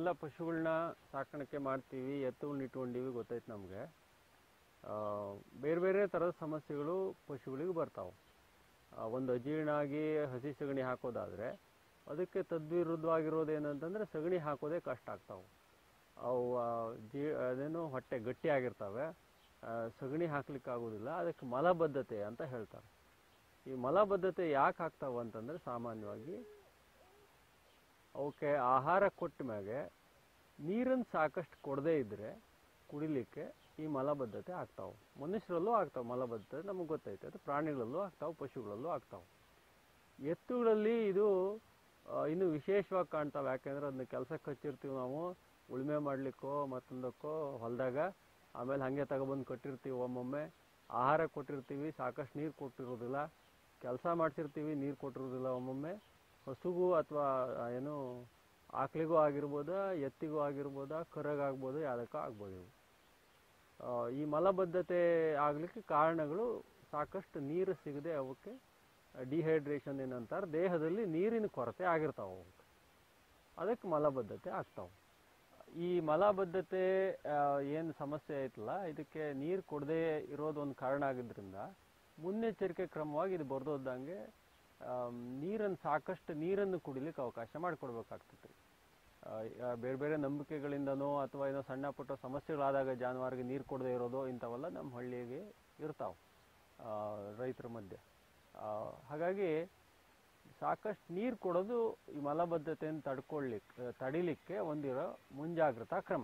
ನಾವೆಲ್ಲ ಪಶುಗಳನ್ನ ಸಾಕಾಣಿಕೆ ಮಾಡ್ತೀವಿ ಎತ್ತುಗಳನ್ನ ಇಟ್ಕೊಂಡಿವಿ ಗೊತ್ತೈತೆ ನಮಗೆ ಬೇರೆ ಬೇರೆ ಥರದ ಸಮಸ್ಯೆಗಳು ಪಶುಗಳಿಗೆ ಬರ್ತಾವೆ ಒಂದು ಅಜೀರ್ಣ ಆಗಿ ಹಸಿ ಸಗಣಿ ಹಾಕೋದಾದರೆ ಅದಕ್ಕೆ ತದ್ವಿರುದ್ಧವಾಗಿರೋದು ಏನಂತಂದರೆ ಸಗಣಿ ಹಾಕೋದೇ ಕಷ್ಟ ಆಗ್ತಾವೆ ಅವು ಆ, ಜೀ ಅದೇನು ಹೊಟ್ಟೆ ಗಟ್ಟಿಯಾಗಿರ್ತವೆ ಆ, ಸಗಣಿ ಹಾಕ್ಲಿಕ್ಕೆ ಆಗೋದಿಲ್ಲ ಅದಕ್ಕೆ ಮಲಬದ್ಧತೆ ಅಂತ ಹೇಳ್ತಾರೆ ಈ ಮಲಬದ್ಧತೆ ಯಾಕೆ ಆಗ್ತಾವೆ ಅಂತಂದರೆ ಸಾಮಾನ್ಯವಾಗಿ ಅವಕ್ಕೆ ಆಹಾರ ಕೊಟ್ಟ ಮ್ಯಾಗೆ ನೀರನ್ನು ಸಾಕಷ್ಟು ಕೊಡದೇ ಇದ್ದರೆ ಕುಡಿಲಿಕ್ಕೆ ಈ ಮಲಬದ್ಧತೆ ಆಗ್ತಾವೆ ಮನುಷ್ಯರಲ್ಲೂ ಆಗ್ತಾವೆ ಮಲಬದ್ಧತೆ ನಮಗೆ ಗೊತ್ತೈತೆ ಅದು ಪ್ರಾಣಿಗಳಲ್ಲೂ ಆಗ್ತಾವೆ ಪಶುಗಳಲ್ಲೂ ಆಗ್ತಾವೆ ಎತ್ತುಗಳಲ್ಲಿ ಇದು ಆ, ಇನ್ನೂ ವಿಶೇಷವಾಗಿ ಕಾಣ್ತಾವೆ ಯಾಕೆಂದ್ರೆ ಅದನ್ನ ಕೆಲಸಕ್ಕೆ ಹಚ್ಚಿರ್ತೀವಿ ನಾವು ಉಳುಮೆ ಮಾಡಲಿಕ್ಕೋ ಮತ್ತೊಂದಕ್ಕೋ ಹೊಲದಾಗ ಆಮೇಲೆ ಹಾಗೆ ತಗೊಬಂದು ಕಟ್ಟಿರ್ತೀವಿ ಒಮ್ಮೊಮ್ಮೆ ಆಹಾರ ಕೊಟ್ಟಿರ್ತೀವಿ ಸಾಕಷ್ಟು ನೀರು ಕೊಟ್ಟಿರೋದಿಲ್ಲ ಕೆಲಸ ಮಾಡಿಸಿರ್ತೀವಿ ನೀರು ಕೊಟ್ಟಿರೋದಿಲ್ಲ ಒಮ್ಮೊಮ್ಮೆ ಹಸುಗೂ ಅಥವಾ ಏನು ಆಕಳಿಗೂ ಆಗಿರ್ಬೋದಾ ಎತ್ತಿಗೂ ಆಗಿರ್ಬೋದಾ ಕರಗಾಗ್ಬೋದು ಯಾವುದಕ್ಕೂ ಆಗ್ಬೋದು ಇವು ಆ, ಈ ಮಲಬದ್ಧತೆ ಆಗಲಿಕ್ಕೆ ಕಾರಣಗಳು ಸಾಕಷ್ಟು ನೀರು ಸಿಗದೆ ಅವಕ್ಕೆ ಡಿಹೈಡ್ರೇಷನ್ ಏನಂತಾರೆ ದೇಹದಲ್ಲಿ ನೀರಿನ ಕೊರತೆ ಆಗಿರ್ತಾವೆ ಅವಕ್ಕೆ ಅದಕ್ಕೆ ಮಲಬದ್ಧತೆ ಆಗ್ತಾವೆ ಈ ಮಲಬದ್ಧತೆ ಏನು ಸಮಸ್ಯೆ ಐತಲ್ಲ ಇದಕ್ಕೆ ನೀರು ಕೊಡದೇ ಇರೋದು ಒಂದು ಕಾರಣ ಆಗಿದ್ದರಿಂದ ಮುನ್ನೆಚ್ಚರಿಕೆ ಕ್ರಮವಾಗಿ ಇದು ಬರ್ದೋದಂಗೆ ನೀರನ್ನು ಸಾಕಷ್ಟು ನೀರನ್ನು ಕುಡಿಲಿಕ್ಕೆ ಅವಕಾಶ ಮಾಡಿಕೊಡ್ಬೇಕಾಗ್ತೈತಿ ಬೇರೆ ಬೇರೆ ನಂಬಿಕೆಗಳಿಂದನೋ ಅಥವಾ ಏನೋ ಸಣ್ಣ ಪುಟ್ಟ ಸಮಸ್ಯೆಗಳಾದಾಗ ಜಾನುವಾರಿಗೆ ನೀರು ಕೊಡದೇ ಇರೋದು ಇಂಥವೆಲ್ಲ ನಮ್ಮ ಹಳ್ಳಿಗೆ ಇರ್ತಾವೆ ರೈತರ ಮಧ್ಯೆ ಆ, ಹಾಗಾಗಿ ಸಾಕಷ್ಟು ನೀರು ಕೊಡೋದು ಈ ಮಲಬದ್ಧತೆಯನ್ನು ತಡ್ಕೊಳ್ಳಿಕ್ಕೆ ತಡಿಲಿಕ್ಕೆ ಒಂದಿರೋ ಮುಂಜಾಗ್ರತಾ ಕ್ರಮ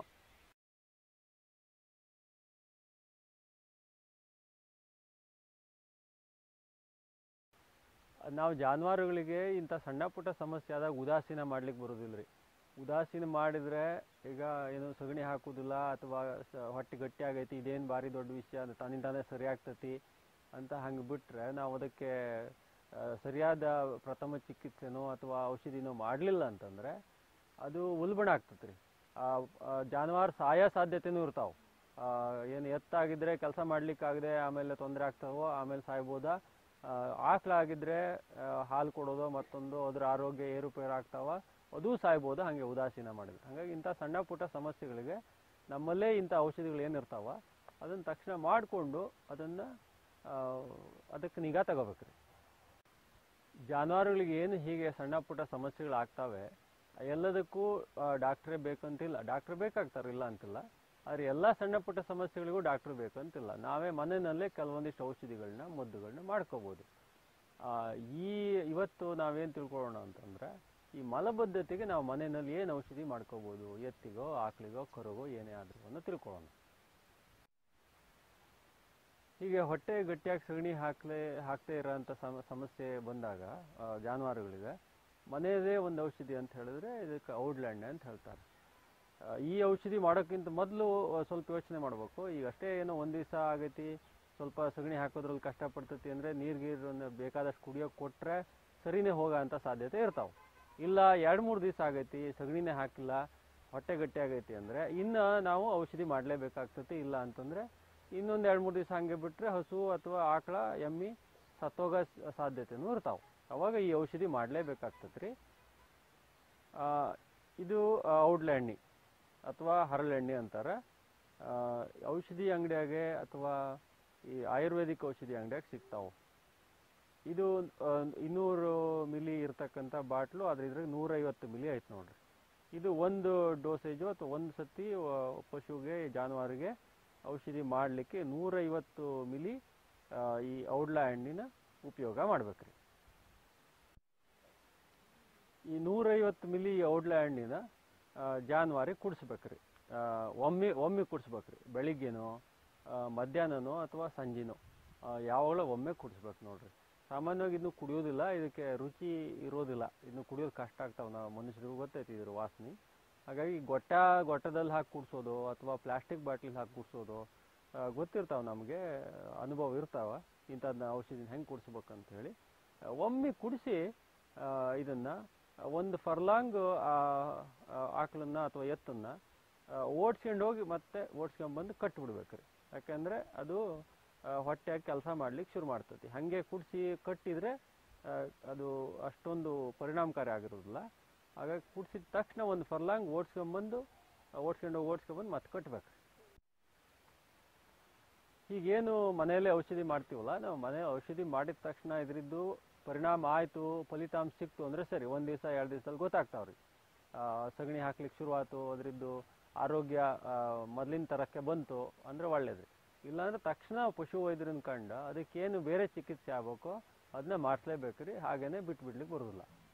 ನಾವು ಜಾನುವಾರುಗಳಿಗೆ ಇಂಥ ಸಣ್ಣ ಪುಟ್ಟ ಸಮಸ್ಯೆ ಆದಾಗ ಉದಾಸೀನ ಮಾಡ್ಲಿಕ್ಕೆ ಬರೋದಿಲ್ಲ ರೀ ಉದಾಸೀನ ಮಾಡಿದರೆ ಈಗ ಏನು ಸಗಣಿ ಹಾಕೋದಿಲ್ಲ ಅಥವಾ ಸ- ಹೊಟ್ಟೆ ಗಟ್ಟಿ ಆಗೈತಿ ಇದೇನು ಭಾರಿ ದೊಡ್ಡ ವಿಷಯ ಅದು ತನ್ನಿಂದಾನೇ ಸರಿ ಆಗ್ತೈತಿ ಅಂತ ಹಂಗೆ ಬಿಟ್ಟರೆ ನಾವು ಅದಕ್ಕೆ ಆ, ಸರಿಯಾದ ಪ್ರಥಮ ಚಿಕಿತ್ಸೆನೋ ಅಥವಾ ಔಷಧಿನೋ ಮಾಡಲಿಲ್ಲ ಅಂತಂದರೆ ಅದು ಉಲ್ಬಣ ಆಗ್ತೈತೆ ರೀ ಜಾನುವಾರು ಸಾಯೋ ಸಾಧ್ಯತೆನೂ ಇರ್ತಾವೆ ಏನು ಎತ್ತಾಗಿದ್ದರೆ ಕೆಲಸ ಮಾಡ್ಲಿಕ್ಕಾಗದೆ ಆಮೇಲೆ ತೊಂದರೆ ಆಗ್ತಾವೋ ಆಮೇಲೆ ಸಾಯ್ಬೋದಾ ಆ, ಆಕಳಾಗಿದ್ದರೆ ಹಾಲು ಕೊಡೋದು ಮತ್ತೊಂದು ಅದ್ರ ಆರೋಗ್ಯ ಏರುಪೇರು ಆಗ್ತಾವ ಅದೂ ಸಾಯ್ಬೋದು ಹಾಗೆ ಉದಾಸೀನ ಮಾಡಿದ್ರೆ ಹಾಗಾಗಿ ಇಂಥ ಸಣ್ಣ ಪುಟ್ಟ ಸಮಸ್ಯೆಗಳಿಗೆ ನಮ್ಮಲ್ಲೇ ಇಂಥ ಔಷಧಿಗಳು ಏನಿರ್ತಾವ ಅದನ್ನು ತಕ್ಷಣ ಮಾಡಿಕೊಂಡು ಅದನ್ನು ಅದಕ್ಕೆ ನಿಗಾ ತಗೋಬೇಕ್ರಿ ಜಾನುವಾರುಗಳಿಗೆ ಏನು ಹೀಗೆ ಸಣ್ಣ ಪುಟ್ಟ ಸಮಸ್ಯೆಗಳು ಆಗ್ತಾವೆ ಎಲ್ಲದಕ್ಕೂ ಡಾಕ್ಟ್ರೇ ಬೇಕಂತಿಲ್ಲ ಡಾಕ್ಟ್ರ್ ಬೇಕಾಗ್ತಾರೆ ಇಲ್ಲ ಅಂತಿಲ್ಲ ಆದರೆ ಎಲ್ಲ ಸಣ್ಣ ಪುಟ್ಟ ಸಮಸ್ಯೆಗಳಿಗೂ ಡಾಕ್ಟ್ರ್ ಬೇಕಂತಿಲ್ಲ ನಾವೇ ಮನೆಯಲ್ಲೇ ಕೆಲವೊಂದಿಷ್ಟು ಔಷಧಿಗಳನ್ನ ಮದ್ದುಗಳನ್ನ ಮಾಡ್ಕೋಬೋದು ಆ, ಈ ಇವತ್ತು ನಾವೇನು ತಿಳ್ಕೊಳ್ಳೋಣ ಅಂತಂದ್ರೆ ಈ ಮಲಬದ್ಧತೆಗೆ ನಾವು ಮನೆಯಲ್ಲಿ ಏನು ಔಷಧಿ ಮಾಡ್ಕೋಬೋದು ಎತ್ತಿಗೋ ಆಕಳಿಗೋ ಕರುಗೋ ಏನೇ ಆದರೂ ಅನ್ನೋ ತಿಳ್ಕೊಳ್ಳೋಣ ಹೀಗೆ ಹೊಟ್ಟೆ ಗಟ್ಟಿಯಾಗಿ ಸಗಣಿ ಹಾಕ್ಲೇ ಹಾಕ್ತೇ ಇರೋಂಥ ಸಮ ಸಮಸ್ಯೆ ಬಂದಾಗ ಆ, ಜಾನುವಾರುಗಳಿಗೆ ಮನೆಯದೇ ಒಂದು ಔಷಧಿ ಅಂತ ಹೇಳಿದ್ರೆ ಇದಕ್ಕೆ ಔಡ್ಲ್ಯಾಂಡ್ ಅಂತ ಹೇಳ್ತಾರೆ ಆ, ಈ ಔಷಧಿ ಮಾಡೋಕ್ಕಿಂತ ಮೊದಲು ಸ್ವಲ್ಪ ಯೋಚನೆ ಮಾಡಬೇಕು ಈಗ ಅಷ್ಟೇ ಏನೋ ಒಂದು ದಿವಸ ಆಗೈತಿ ಸ್ವಲ್ಪ ಸಗಣಿ ಹಾಕೋದ್ರಲ್ಲಿ ಕಷ್ಟಪಡ್ತೈತಿ ಅಂದರೆ ನೀರು ಗೀರನ್ನು ಬೇಕಾದಷ್ಟು ಕುಡಿಯೋಕೆ ಕೊಟ್ಟರೆ ಸರಿನೇ ಹೋಗೋ ಅಂಥ ಸಾಧ್ಯತೆ ಇರ್ತಾವೆ ಇಲ್ಲ ಎರಡು ಮೂರು ದಿವಸ ಆಗೈತಿ ಸಗಣಿನೇ ಹಾಕಿಲ್ಲ ಹೊಟ್ಟೆ ಗಟ್ಟಿ ಆಗೈತಿ ಅಂದರೆ ಇನ್ನು ನಾವು ಔಷಧಿ ಮಾಡಲೇಬೇಕಾಗ್ತೈತಿ ಇಲ್ಲ ಅಂತಂದರೆ ಇನ್ನೊಂದು ಎರಡು ಮೂರು ದಿವಸ ಹಂಗೆ ಬಿಟ್ಟರೆ ಹಸು ಅಥವಾ ಆಕಳ ಎಮ್ಮಿ ಸತ್ತೋಗೋ ಸ- ಸಾಧ್ಯತೆನೂ ಇರ್ತಾವೆ ಅವಾಗ ಈ ಔಷಧಿ ಮಾಡಲೇಬೇಕಾಗ್ತೈತೆ ರೀ ಆ, ಇದು ಔಡ್ಲ್ಯಾಂಡಿ ಅಥವಾ ಹರಳೆಣ್ಣೆ ಅಂತಾರೆ ಆ, ಔಷಧಿ ಅಂಗಡಿಯಾಗೆ ಅಥವಾ ಈ ಆಯುರ್ವೇದಿಕ್ ಔಷಧಿ ಅಂಗಡಿಯಾಗ ಸಿಗ್ತಾವೆ ಇದು ಆ, ಇನ್ನೂರು ಮಿಲಿ ಇರ್ತಕ್ಕಂಥ ಬಾಟ್ಲು ಅದ್ರ ಇದ್ರಾಗ ನೂರೈವತ್ತು ಮಿಲಿ ಐತೆ ನೋಡ್ರಿ ಇದು ಒಂದು ಡೋಸೇಜು ಅಥವಾ ಒಂದು ಸತಿ ಆ, ಪಶುಗೆ ಜಾನುವಾರಿಗೆ ಔಷಧಿ ಮಾಡಲಿಕ್ಕೆ ನೂರೈವತ್ತು ಮಿಲಿ ಆ, ಈ ಔಡ್ಲಾ ಹಣ್ಣಿನ ಉಪಯೋಗ ಮಾಡ್ಬೇಕ್ರಿ ಈ ನೂರೈವತ್ತು ಮಿಲಿ ಔಡ್ಲಾ ಹಣ್ಣಿನ ಆ, ಜಾನುವಾರಿಗೆ ಕುಡಿಸ್ಬೇಕ್ರಿ ಆ, ಒಮ್ಮೆ ಒಮ್ಮೆ ಕುಡಿಸ್ಬೇಕ್ರಿ ಬೆಳಿಗ್ಗೆನೋ ಆ, ಮಧ್ಯಾಹ್ನನೋ ಅಥವಾ ಸಂಜೆನೋ ಆ, ಯಾವಾಗಲೂ ಒಮ್ಮೆ ಕುಡಿಸ್ಬೇಕು ನೋಡ್ರಿ ಸಾಮಾನ್ಯವಾಗಿ ಇದನ್ನು ಕುಡಿಯೋದಿಲ್ಲ ಇದಕ್ಕೆ ರುಚಿ ಇರೋದಿಲ್ಲ ಇನ್ನು ಕುಡಿಯೋದು ಕಷ್ಟ ಆಗ್ತಾವೆ ನಾವು ಮನುಷ್ಯರಿಗೂ ಗೊತ್ತೈತಿ ಇದ್ರ ವಾಸನೆ ಹಾಗಾಗಿ ಗೊಟ್ಟ ಗೊಟ್ಟದಲ್ಲಿ ಹಾಕಿ ಕುಡಿಸೋದು ಅಥವಾ ಪ್ಲಾಸ್ಟಿಕ್ ಬಾಟ್ಲಿಗೆ ಹಾಕಿ ಕುಡಿಸೋದು ಗೊತ್ತಿರ್ತಾವೆ ನಮಗೆ ಅನುಭವ ಇರ್ತಾವ ಇಂಥದ್ದನ್ನ ಔಷಧಿನ ಹೆಂಗೆ ಕುಡಿಸ್ಬೇಕಂತ ಹೇಳಿ ಆ, ಒಮ್ಮೆ ಕುಡಿಸಿ ಇದನ್ನು ಒಂದು ಫರ್ಲಾಂಗ್ ಆಕಳನ್ನ ಅಥವಾ ಎತ್ತನ್ನ ಓಡಿಸ್ಕೊಂಡು ಹೋಗಿ ಮತ್ತೆ ಓಡಿಸ್ಕೊಂಡ್ಬಂದು ಕಟ್ಟಿಬಿಡ್ಬೇಕ್ರಿ ಯಾಕೆಂದರೆ ಅದು ಆ, ಹೊಟ್ಟೆಯಾಗಿ ಕೆಲಸ ಮಾಡ್ಲಿಕ್ಕೆ ಶುರು ಮಾಡ್ತೈತಿ ಹಾಗೆ ಕುಡಿಸಿ ಕಟ್ಟಿದರೆ ಆ, ಅದು ಅಷ್ಟೊಂದು ಪರಿಣಾಮಕಾರಿ ಆಗಿರೋದಿಲ್ಲ ಹಾಗಾಗಿ ಕುಡಿಸಿದ ತಕ್ಷಣ ಒಂದು ಫರ್ಲಾಂಗ್ ಓಡಿಸ್ಕೊಂಬಂದು ಓಡಿಸ್ಕೊಂಡು ಓಡಿಸ್ಕೊಂಬಂದು ಮತ್ತೆ ಕಟ್ಬೇಕು ಈಗೇನು ಮನೆಯಲ್ಲೇ ಔಷಧಿ ಮಾಡ್ತೀವಲ್ಲ ನಾವು ಮನೆ ಔಷಧಿ ಮಾಡಿದ ತಕ್ಷಣ ಇದರಿದ್ದು ಪರಿಣಾಮ ಆಯಿತು ಫಲಿತಾಂಶ ಸಿಕ್ತು ಅಂದರೆ ಸರಿ ಒಂದು ದಿವಸ ಎರಡು ದಿವಸದಲ್ಲಿ ಗೊತ್ತಾಗ್ತಾವ್ರಿ ಆ, ಸಗಣಿ ಹಾಕ್ಲಿಕ್ಕೆ ಶುರುವಾತು ಅದರದ್ದು ಆರೋಗ್ಯ ಮೊದಲಿನ ಥರಕ್ಕೆ ಬಂತು ಅಂದರೆ ಒಳ್ಳೇದು ಇಲ್ಲಾಂದ್ರೆ ತಕ್ಷಣ ಪಶು ವೈದ್ಯರನ್ನ ಕಂಡು ಅದಕ್ಕೇನು ಬೇರೆ ಚಿಕಿತ್ಸೆ ಆಗಬೇಕೋ ಅದನ್ನ ಮಾಡಿಸ್ಲೇಬೇಕು ರೀ ಹಾಗೇನೆ ಬಿಟ್ಬಿಡ್ಲಿಕ್ಕೆ ಬರೋದಿಲ್ಲ